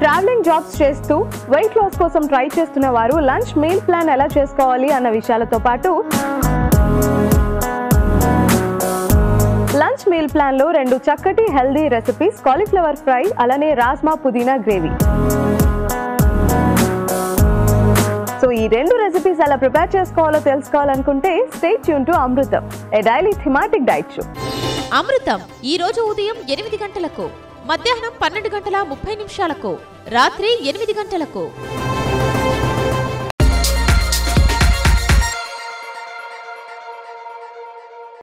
travelling jobs చేస్తూ weight loss కోసం try చేస్తున్న వారు లంచ్ మీల్ ప్లాన్ ఎలా చేసుకోవాలి అన్న విషయాలతో పాటు లంచ్ మీల్ ప్లాన్ లో రెండు చక్కటి హెల్దీ రెసిపీస్ కాలీఫ్లవర్ ఫ్రై అలానే రాజ్మా పుదీనా గ్రేవీ సో ఈ రెండు రెసిపీస్ ఎలా ప్రిపేర్ చేసుకోవాలో తెలుసుకోవాలనుకుంటే stay tune to Amrutham a daily thematic diet show Amrutham ఈ రోజు ఉదయం ఎనిమిది గంటలకు మధ్యాహ్నం పన్నెండు గంటల ముప్పై నిమిషాలకు రాత్రి ఎనిమిది గంటలకు